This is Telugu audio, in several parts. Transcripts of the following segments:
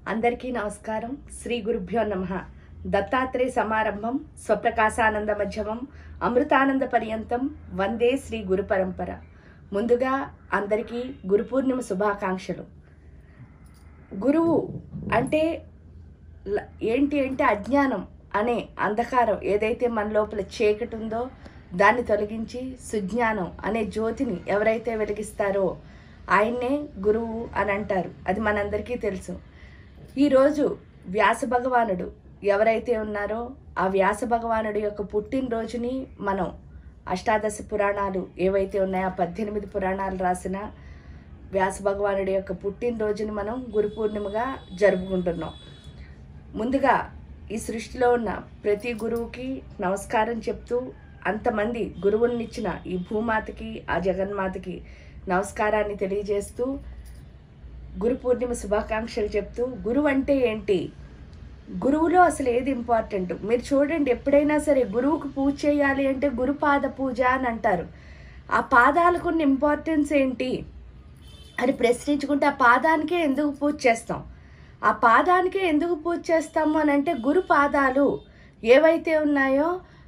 అందరికీ నమస్కారం శ్రీ గురుభ్యో నమ దత్తాత్రేయ సమారంభం స్వప్రకాశానంద మధ్యమం అమృతానంద పర్యంతం వందే శ్రీ గురు పరంపర ముందుగా అందరికీ గురు పూర్ణిమ శుభాకాంక్షలు గురువు అంటే ల- ఏంటి అంటే అజ్ఞానం అనే అంధకారం ఏదైతే మన లోపల చీకటి ఉందో దాన్ని తొలగించి సుజ్ఞానం అనే జ్యోతిని ఎవరైతే వెలిగిస్తారో ఆయన్నే గురువు అని అంటారు అది మనందరికీ తెలుసు ఈరోజు వ్యాస భగవానుడు ఎవరైతే ఉన్నారో ఆ వ్యాస భగవానుడి యొక్క పుట్టినరోజుని మనం అష్టాదశ పురాణాలు ఏవైతే ఉన్నాయో ఆ పద్దెనిమిది పురాణాలు రాసిన వ్యాస భగవానుడి యొక్క పుట్టినరోజుని మనం గురు పూర్ణిమగా జరుపుకుంటున్నాం ముందుగా ఈ సృష్టిలో ఉన్న ప్రతి గురువుకి నమస్కారం చెప్తూ అంతమంది గురువునిచ్చిన ఈ భూమాతకి ఆ జగన్మాతకి నమస్కారాన్ని తెలియజేస్తూ గురు పూర్ణిమ శుభాకాంక్షలు చెప్తూ గురువు అంటే ఏంటి గురువులో అసలు ఏది ఇంపార్టెంట్ మీరు చూడండి ఎప్పుడైనా సరే గురువుకు పూజ చేయాలి అంటే గురుపాద పూజ అని అంటారు ఆ పాదాలకు ఉన్న ఇంపార్టెన్స్ ఏంటి అని ప్రశ్నించుకుంటే ఆ పాదానికే ఎందుకు పూజ చేస్తాం ఆ పాదానికే ఎందుకు పూజ చేస్తాము అని అంటే గురు పాదాలు ఏవైతే ఉన్నాయో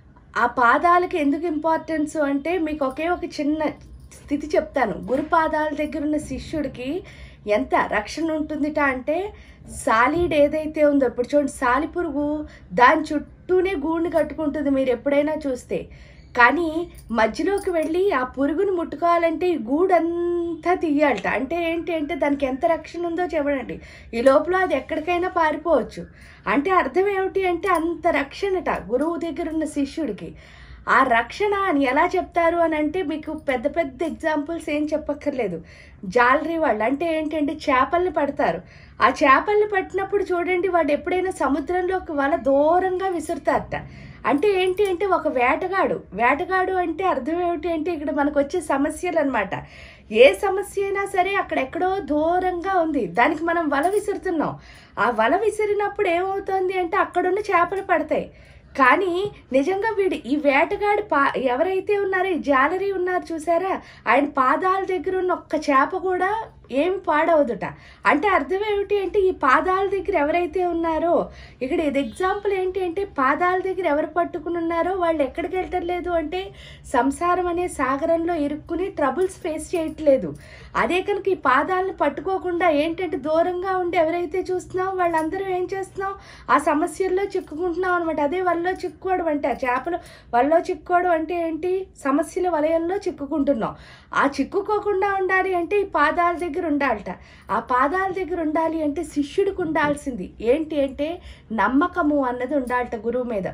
ఆ పాదాలకి ఎందుకు ఇంపార్టెన్స్ అంటే మీకు ఒకే ఒక చిన్న స్థితి చెప్తాను గురు పాదాల దగ్గర ఉన్న శిష్యుడికి ఎంత రక్షణ ఉంటుందిట అంటే సాలీడ్ ఏదైతే ఉందో ఇప్పుడు చూడండి సాలిపురుగు దాని చుట్టూనే గూడుని కట్టుకుంటుంది మీరు ఎప్పుడైనా చూస్తే కానీ మధ్యలోకి వెళ్ళి ఆ పురుగుని ముట్టుకోవాలంటే ఈ గూడంతా తీయాలట అంటే ఏంటి అంటే దానికి ఎంత రక్షణ ఉందో చెప్పడండి ఈ లోపల అది ఎక్కడికైనా పారిపోవచ్చు అంటే అర్థం ఏమిటి అంటే అంత రక్షణట గురువు దగ్గర ఉన్న శిష్యుడికి ఆ రక్షణ అని ఎలా చెప్తారు అని అంటే మీకు పెద్ద పెద్ద ఎగ్జాంపుల్స్ ఏం చెప్పక్కర్లేదు జాలరీ వాళ్ళు అంటే ఏంటంటే చేపల్ని పడతారు ఆ చేపల్ని పట్టినప్పుడు చూడండి వాళ్ళు ఎప్పుడైనా సముద్రంలోకి వల దూరంగా విసురుతారట అంటే ఏంటి అంటే ఒక వేటగాడు వేటగాడు అంటే అర్థం ఏమిటి అంటే ఇక్కడ మనకు వచ్చే సమస్యలు అనమాట ఏ సమస్య అయినా సరే అక్కడెక్కడో దూరంగా ఉంది దానికి మనం వల విసురుతున్నాం ఆ వల విసిరినప్పుడు ఏమవుతుంది అంటే అక్కడున్న చేపలు పడతాయి కానీ నిజంగా వీడు ఈ వేటగాడి పా ఎవరైతే ఉన్నారో ఈ జాలరీ ఉన్నారు చూసారా ఆయన పాదాల దగ్గర ఉన్న ఒక్క చేప కూడా ఏమి పాడవదుట అంటే అర్థం ఏమిటి అంటే ఈ పాదాల దగ్గర ఎవరైతే ఉన్నారో ఇక్కడ ఇది ఎగ్జాంపుల్ ఏంటి అంటే పాదాల దగ్గర ఎవరు పట్టుకుని ఉన్నారో వాళ్ళు ఎక్కడికి వెళ్ళటం అంటే సంసారం అనే సాగరంలో ఇరుక్కుని ట్రబుల్స్ ఫేస్ చేయట్లేదు అదే కనుక ఈ పాదాలను పట్టుకోకుండా ఏంటంటే దూరంగా ఉండి ఎవరైతే చూస్తున్నామో వాళ్ళందరూ ఏం చేస్తున్నాం ఆ సమస్యల్లో చిక్కుకుంటున్నాం అనమాట అదే వలలో చిక్కుకోవడం అంటే ఆ చేపలు వలలో చిక్కుకోవడం అంటే ఏంటి సమస్యల వలయంలో చిక్కుకుంటున్నాం ఆ చిక్కుకోకుండా ఉండాలి అంటే ఈ పాదాల దగ్గర ఉండాలట ఆ పాదాల దగ్గర ఉండాలి అంటే శిష్యుడికి ఉండాల్సింది ఏంటి అంటే నమ్మకము అన్నది ఉండాలట గురువు మీద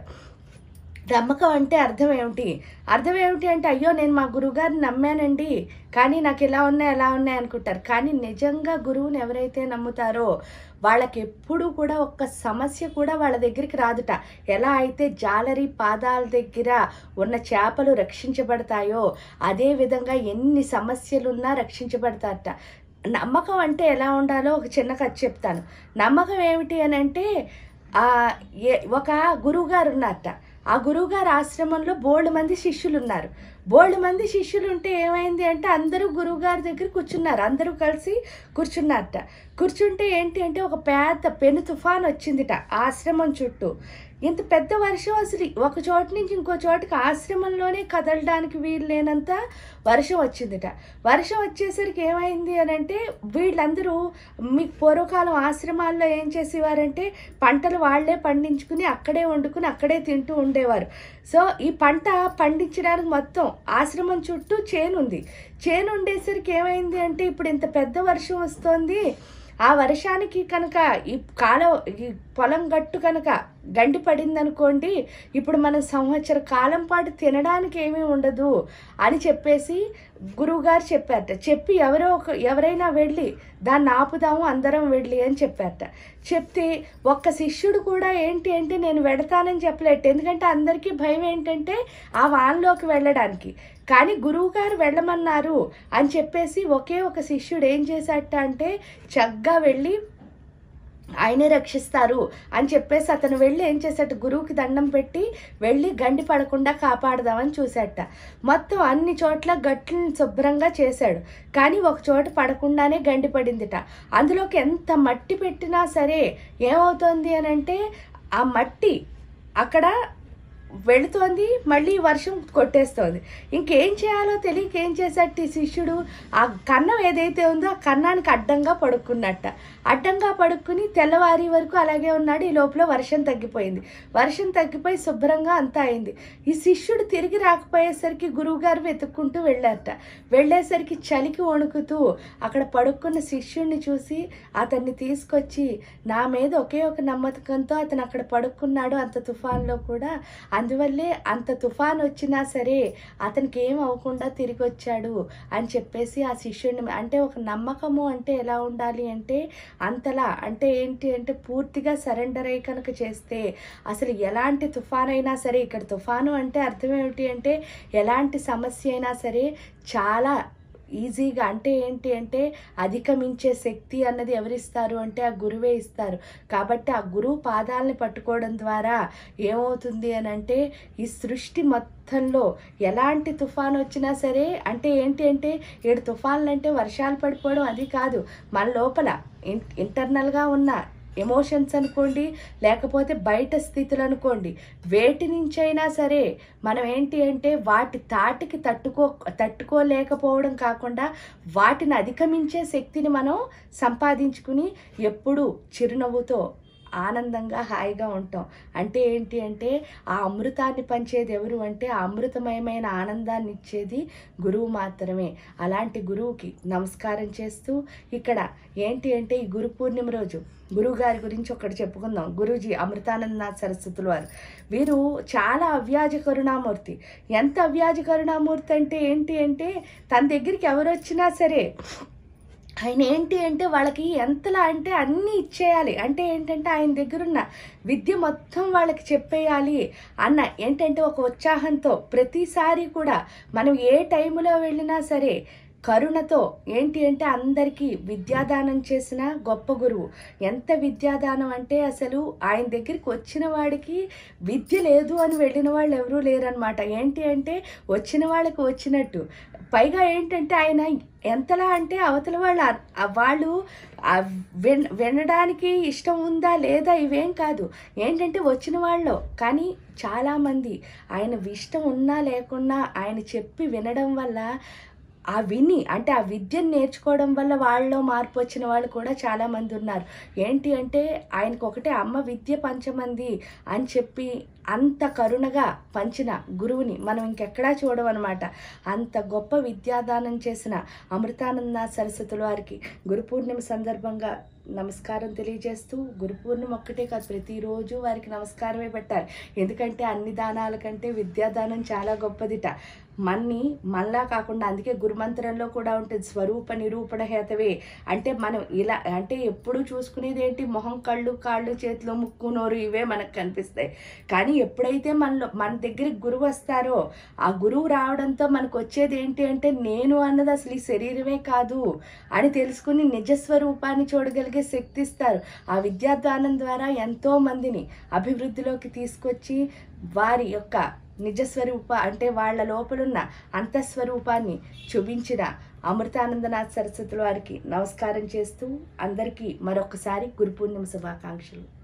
నమ్మకం అంటే అర్థం ఏమిటి అర్థం ఏమిటి అంటే అయ్యో నేను మా గురువుగారిని నమ్మానండి కానీ నాకు ఇలా ఉన్నాయి ఎలా ఉన్నాయి అనుకుంటారు కానీ నిజంగా గురువుని ఎవరైతే నమ్ముతారో వాళ్ళకి ఎప్పుడు కూడా ఒక్క సమస్య కూడా వాళ్ళ దగ్గరికి రాదుట ఎలా అయితే జాలరి పాదాల దగ్గర ఉన్న చేపలు రక్షించబడతాయో అదే విధంగా ఎన్ని సమస్యలున్నా రక్షించబడతారట నమ్మకం అంటే ఎలా ఉండాలో ఒక చిన్న కథ చెప్తాను నమ్మకం ఏమిటి అని అంటే ఆ, ఏ- ఒక గురువుగారు ఉన్నారట ఆ గురువుగారు ఆశ్రమంలో బోల్డ్ మంది శిష్యులు ఉన్నారు బోల్డ్ మంది శిష్యులు ఉంటే ఏమైంది అంటే అందరూ గురువుగారి దగ్గర కూర్చున్నారు అందరూ కలిసి కూర్చున్నారట కూర్చుంటే ఏంటి అంటే ఒక పెద్ద పెను తుఫాన్ వచ్చిందిట ఆశ్రమం చుట్టూ ఇంత పెద్ద వర్షం అసలు ఒక చోట నుంచి ఇంకో చోటుకి ఆశ్రమంలోనే కదలడానికి వీలు లేనంత వర్షం వచ్చిందిట వర్షం వచ్చేసరికి ఏమైంది అని అంటే వీళ్ళందరూ మీకు పూర్వకాలం ఆశ్రమాల్లో ఏం చేసేవారంటే పంటలు వాళ్ళే పండించుకుని అక్కడే వండుకుని అక్కడే తింటూ ఉండేవారు సో ఈ పంట పండించడానికి మొత్తం ఆశ్రమం చుట్టూ చేను ఉంది చేను ఉండేసరికి ఏమైంది అంటే ఇప్పుడు ఇంత పెద్ద వర్షం వస్తోంది ఆ వర్షానికి కనుక ఈ కాలం ఈ పొలం గట్టు కనుక గండి పడింది అనుకోండి ఇప్పుడు మనం సంవత్సర కాలం పాటు తినడానికి ఏమీ ఉండదు అని చెప్పేసి గురువుగారు చెప్పారట చెప్పి ఎవరో ఒక ఎవరైనా వెళ్ళి దాన్ని ఆపుదాము అందరం వెళ్ళి అని చెప్పారట చెప్తే ఒక్క శిష్యుడు కూడా ఏంటి అంటే నేను వెడతానని చెప్పలేట ఎందుకంటే అందరికీ భయం ఏంటంటే ఆ వాన్లోకి వెళ్ళడానికి కానీ గురువు గారు వెళ్ళమన్నారు అని చెప్పేసి ఒకే ఒక శిష్యుడు ఏం చేశాట అంటే చక్కగా వెళ్ళి ఆయనే రక్షిస్తారు అని చెప్పేసి అతను వెళ్ళి ఏం చేశాడు గురువుకి దండం పెట్టి వెళ్ళి గండి పడకుండా కాపాడదామని చూశాట మొత్తం అన్ని చోట్ల గట్లను శుభ్రంగా చేశాడు కానీ ఒక చోట పడకుండానే గండి పడిందిట అందులోకి ఎంత మట్టి పెట్టినా సరే ఏమవుతోంది అని అంటే ఆ మట్టి అక్కడ వెళుతోంది మళ్ళీ వర్షం కొట్టేస్తోంది ఇంకేం చేయాలో తెలియక ఏం చేశాడు ఈ శిష్యుడు ఆ కన్నం ఏదైతే ఉందో ఆ కన్నానికి అడ్డంగా పడుకున్నట్ట అడ్డంగా పడుకుని తెల్లవారి వరకు అలాగే ఉన్నాడు ఈ లోపల వర్షం తగ్గిపోయింది వర్షం తగ్గిపోయి శుభ్రంగా అంతా అయింది ఈ శిష్యుడు తిరిగి రాకపోయేసరికి గురువుగారు వెతుక్కుంటూ వెళ్ళారట వెళ్ళేసరికి చలికి వణుకుతూ అక్కడ పడుకున్న శిష్యుడిని చూసి అతన్ని తీసుకొచ్చి నా మీద ఒకే ఒక నమ్మకంతో అతను అక్కడ పడుకున్నాడు అంత తుఫాన్లో కూడా అందువల్లే అంత తుఫాన్ వచ్చినా సరే అతనికి ఏం అవ్వకుండా తిరిగి వచ్చాడు అని చెప్పేసి ఆ శిష్యుడిని అంటే ఒక నమ్మకము అంటే ఎలా ఉండాలి అంటే అంతలా అంటే ఏంటి అంటే పూర్తిగా సరెండర్ అయ్యి కనుక చేస్తే అసలు ఎలాంటి తుఫాన్ అయినా సరే ఇక్కడ తుఫాను అంటే అర్థం ఏమిటి అంటే ఎలాంటి సమస్య అయినా సరే చాలా ఈజీగా అంటే ఏంటి అంటే అధిగమించే శక్తి అన్నది ఎవరిస్తారు అంటే ఆ గురువే ఇస్తారు కాబట్టి ఆ గురువు పాదాలని పట్టుకోవడం ద్వారా ఏమవుతుంది అని అంటే ఈ సృష్టి మొత్తంలో ఎలాంటి తుఫాన్ వచ్చినా సరే అంటే ఏంటి అంటే ఏడు తుఫాన్లు అంటే వర్షాలు పడిపోవడం అది కాదు మన లోపల ఇన్ ఇంటర్నల్గా ఉన్న ఎమోషన్స్ అనుకోండి లేకపోతే బయట స్థితులు అనుకోండి వేటి నుంచైనా సరే మనం ఏంటి అంటే వాటి తాటికి తట్టుకో తట్టుకోలేకపోవడం కాకుండా వాటిని అధిగమించే శక్తిని మనం సంపాదించుకుని ఎప్పుడు చిరునవ్వుతో ఆనందంగా హాయిగా ఉంటాం అంటే ఏంటి అంటే ఆ అమృతాన్ని పంచేది ఎవరు అంటే ఆ అమృతమయమైన ఆనందాన్ని ఇచ్చేది గురువు మాత్రమే అలాంటి గురువుకి నమస్కారం చేస్తూ ఇక్కడ ఏంటి అంటే ఈ గురు పూర్ణిమ రోజు గురువు గారి గురించి ఒకటి చెప్పుకుందాం గురూజీ అమృతానందనాథ్ సరస్వతులు వారు వీరు చాలా అవ్యాజ కరుణామూర్తి ఎంత అవ్యాజ కరుణామూర్తి అంటే ఏంటి అంటే తన దగ్గరికి ఎవరు వచ్చినా సరే ఆయన ఏంటి అంటే వాళ్ళకి ఎంతలా అంటే అన్నీ ఇచ్చేయాలి అంటే ఏంటంటే ఆయన దగ్గరున్న విద్య మొత్తం వాళ్ళకి చెప్పేయాలి అన్న ఏంటంటే ఒక ఉత్సాహంతో ప్రతిసారి కూడా మనం ఏ టైంలో వెళ్ళినా సరే కరుణతో ఏంటి అంటే అందరికీ విద్యాదానం చేసిన గొప్ప గురువు ఎంత విద్యాదానం అంటే అసలు ఆయన దగ్గరికి వచ్చిన వాడికి విద్య లేదు అని వెళ్ళిన వాళ్ళు ఎవరూ లేరనమాట ఏంటి అంటే వచ్చిన వాళ్ళకి వచ్చినట్టు పైగా ఏంటంటే ఆయన ఎంతలా అంటే అవతల వాళ్ళు అర్- ఆ వాళ్ళు ఆ విన్ వినడానికి ఇష్టం ఉందా లేదా ఇవేం కాదు ఏంటంటే వచ్చిన వాళ్ళు కానీ చాలామంది ఆయన ఇష్టం ఉన్నా లేకున్నా ఆయన చెప్పి వినడం వల్ల ఆ విని అంటే ఆ విద్యను నేర్చుకోవడం వల్ల వాళ్ళలో మార్పు వచ్చిన వాళ్ళు కూడా చాలామంది ఉన్నారు ఏంటి అంటే ఆయనకు ఒకటే అమ్మ విద్య పంచమంది అని చెప్పి అంత కరుణగా పంచిన గురువుని మనం ఇంకెక్కడా చూడమన్నమాట అంత గొప్ప విద్యాదానం చేసిన అమృతానంద సరస్వతుల వారికి గురు పూర్ణిమ సందర్భంగా నమస్కారం తెలియజేస్తూ గురు పూర్ణిమ ఒక్కటే కాదు ప్రతిరోజు వారికి నమస్కారమే పెట్టాలి ఎందుకంటే అన్ని దానాల కంటే విద్యాదానం చాలా గొప్పదిట మన్ని మళ్ళా కాకుండా అందుకే గురుమంత్రంలో కూడా ఉంటుంది స్వరూప నిరూపణ హేతవే అంటే మనం ఇలా అంటే ఎప్పుడు చూసుకునేది ఏంటి మొహం కళ్ళు కాళ్ళు చేతులు ముక్కు నోరు ఇవే మనకు కనిపిస్తాయి కానీ ఎప్పుడైతే మనలో మన దగ్గరికి గురువు వస్తారో ఆ గురువు రావడంతో మనకు వచ్చేది ఏంటి అంటే నేను అన్నది అసలు ఈ శరీరమే కాదు అని తెలుసుకుని నిజస్వరూపాన్ని చూడగలిగే శక్తి ఇస్తారు ఆ విద్యాదానం ద్వారా ఎంతో మందిని అభివృద్ధిలోకి తీసుకొచ్చి వారి యొక్క నిజస్వరూప అంటే వాళ్ళ లోపలున్న అంతఃస్వరూపాన్ని చూపించిన అమృతానందనాథ్ సరస్వతుల వారికి నమస్కారం చేస్తూ అందరికీ మరొకసారి గురు పూర్ణిమ శుభాకాంక్షలు